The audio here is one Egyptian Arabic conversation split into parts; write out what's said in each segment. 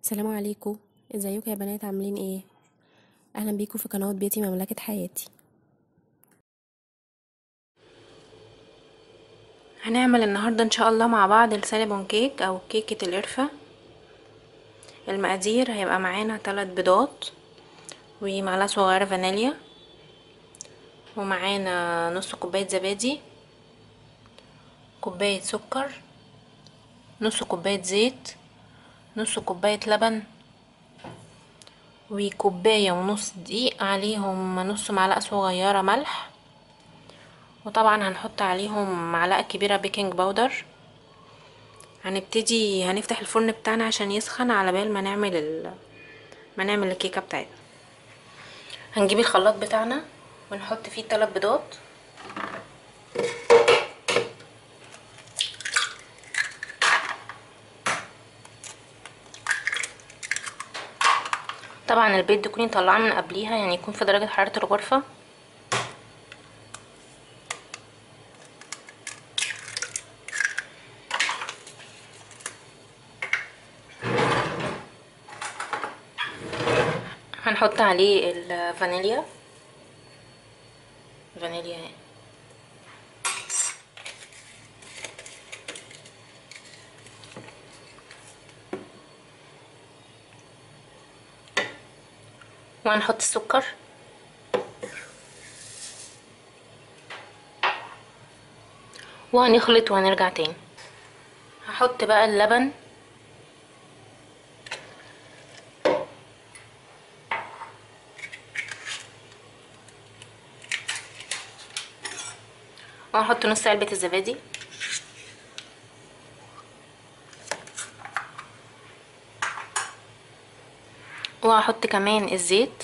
السلام عليكم ازيكم يا بنات عاملين ايه اهلا بيكم في قناه بيتي مملكه حياتي هنعمل النهارده ان شاء الله مع بعض السينابون كيك او كيكه القرفه المقادير هيبقى معانا ثلاث بيضات ومعلقه صغيره فانيليا ومعانا نص كوبايه زبادي كوبايه سكر نص كوبايه زيت نص كوبايه لبن وكوبايه ونص دقيق عليهم نص معلقه صغيره ملح وطبعا هنحط عليهم معلقه كبيره بيكنج باودر هنبتدي هنفتح الفرن بتاعنا عشان يسخن على بال ما نعمل ال... ما نعمل الكيكه بتاعتنا هنجيب الخلاط بتاعنا ونحط فيه ثلاث بيضات طبعا البيض تكوني مطلعاه من قبليها يعني يكون في درجه حراره الغرفه هنحط عليه الفانيليا فانيليا وهنحط السكر وهنخلط وهنرجع تاني هحط بقى اللبن وهحط نص علبة الزبادي وهحط كمان الزيت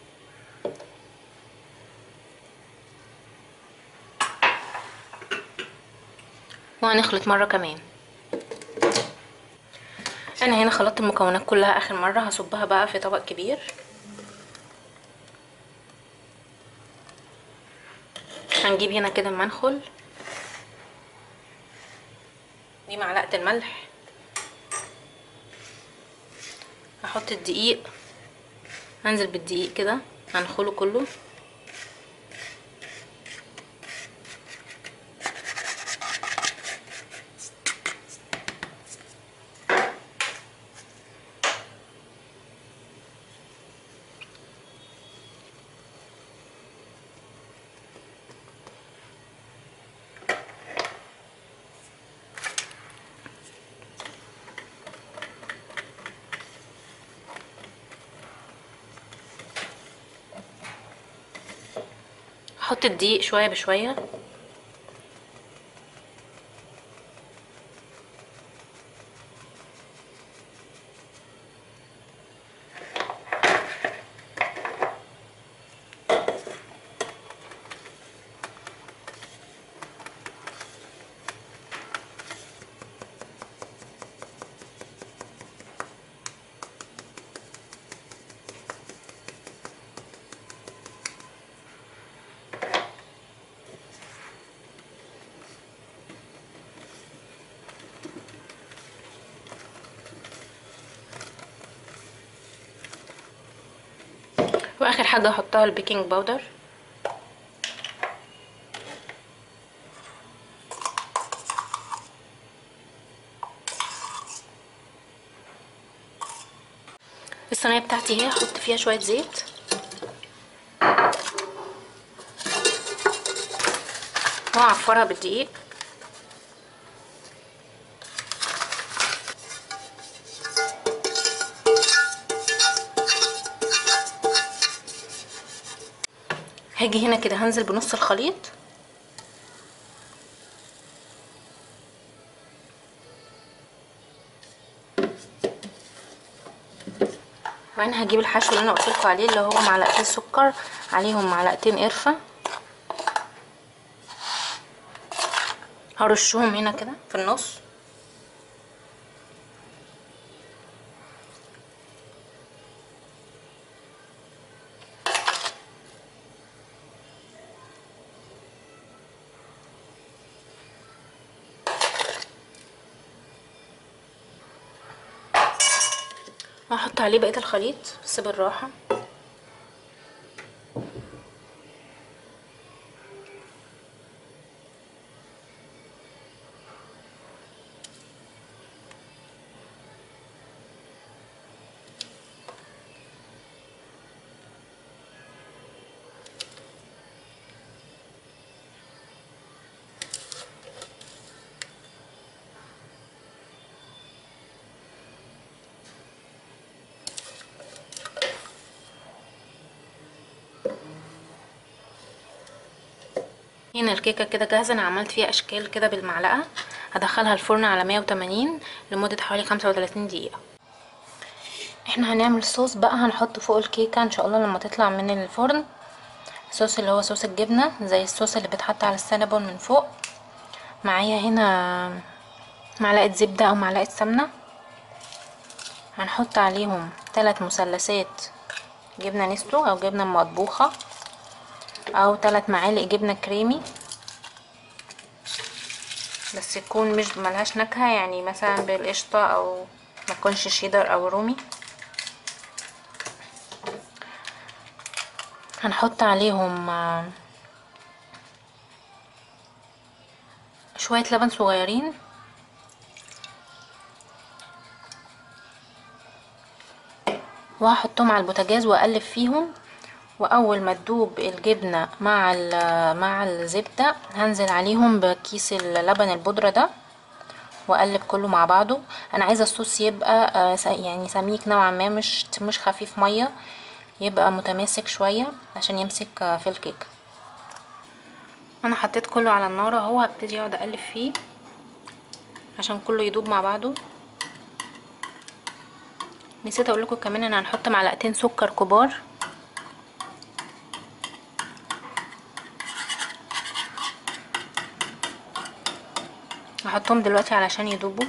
وهنخلط مرة كمان انا هنا خلطت المكونات كلها اخر مرة هصبها بقى في طبق كبير هنجيب هنا كده المنخل دي معلقة الملح هحط الدقيق هنزل بالدقيق كده هنخله كله هحط الدقيق شويه بشويه واخر حاجه هحطها البيكنج باودر الصينيه بتاعتي اهي هحط فيها شويه زيت وهعفرها بالدقيق هاجي هنا كده هنزل بنص الخليط وبعدين هجيب الحشو اللي انا قلتلكوا عليه اللي هو معلقتين سكر عليهم معلقتين قرفه هرشهم هنا كده في النص هحط عليه بقيه الخليط بس بالراحه هنا الكيكه كده جاهزه انا عملت فيها اشكال كده بالمعلقه هدخلها الفرن على 180 لمده حوالي 35 دقيقه احنا هنعمل صوص بقى هنحطه فوق الكيكه ان شاء الله لما تطلع من الفرن صوص اللي هو صوص الجبنه زي الصوص اللي بيتحط على السنابون من فوق معايا هنا معلقه زبده او معلقه سمنه هنحط عليهم ثلاث مثلثات جبنه نستو او جبنه مطبوخه او ثلاث معالق جبنه كريمي بس تكون مش ملهاش نكهه يعني مثلا بالقشطه او ما تكونش شيدر او رومي هنحط عليهم شويه لبن صغيرين وهحطهم على البوتاجاز واقلب فيهم واول ما تدوب الجبنه مع مع الزبده هنزل عليهم بكيس اللبن البودره ده واقلب كله مع بعضه انا عايزه الصوص يبقى يعني سميك نوعا ما مش مش خفيف ميه يبقى متماسك شويه عشان يمسك في الكيك انا حطيت كله على النار اهو هبتدي اقعد اقلب فيه عشان كله يدوب مع بعضه نسيت اقول لكم كمان ان هنحط معلقتين سكر كبار هحطهم دلوقتي علشان يدوبوا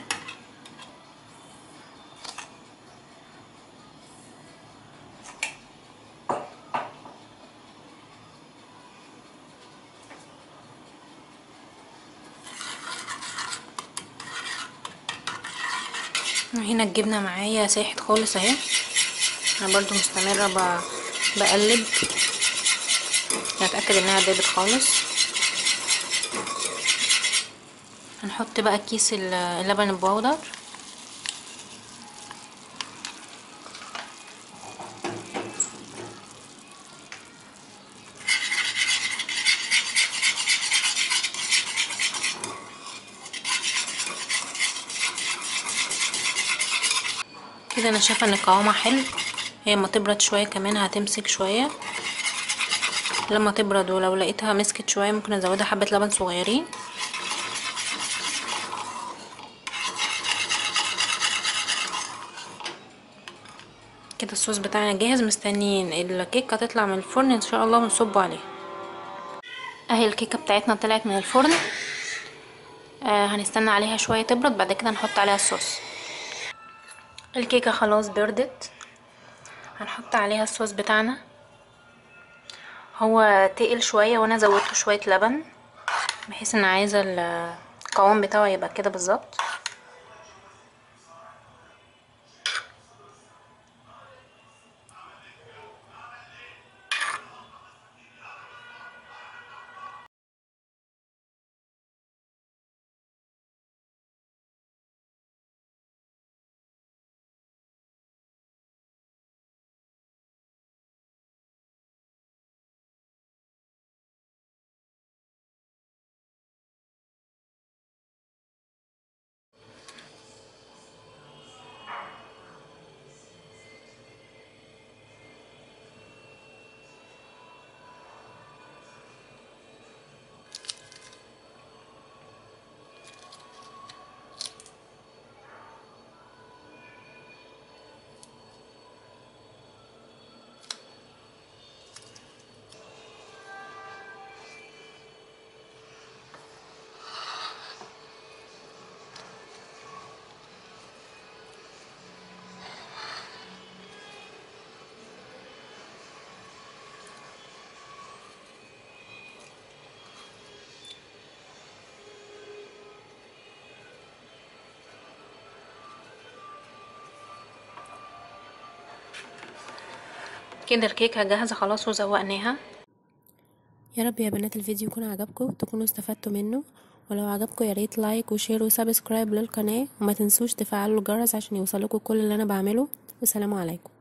هنا الجبنه معايا ساحت خالص اهي انا برضو مستمره ب... بقلب اتاكد انها دابت خالص هنحط بقى كيس اللبن البودر كده انا شايفه ان قوامها حلو هي لما تبرد شويه كمان هتمسك شويه لما تبرد ولو لقيتها مسكت شويه ممكن ازودها حبه لبن صغيرين كده الصوص بتاعنا جاهز مستنيين الكيكه تطلع من الفرن ان شاء الله ونصبه عليها اهي الكيكه بتاعتنا طلعت من الفرن آه هنستنى عليها شويه تبرد بعد كده نحط عليها الصوص الكيكه خلاص بردت هنحط عليها الصوص بتاعنا هو تقل شويه وانا زودته شويه لبن بحيث ان عايزه القوام بتاعه يبقى كده بالظبط كده الكيكه جاهزه خلاص وزوقناها يا رب يا بنات الفيديو يكون عجبكم تكونوا استفدتوا منه ولو عجبكم يا ريت لايك وشير وسبسكرايب للقناه وما تنسوش تفعلوا الجرس عشان يوصلكوا كل اللي انا بعمله والسلام عليكم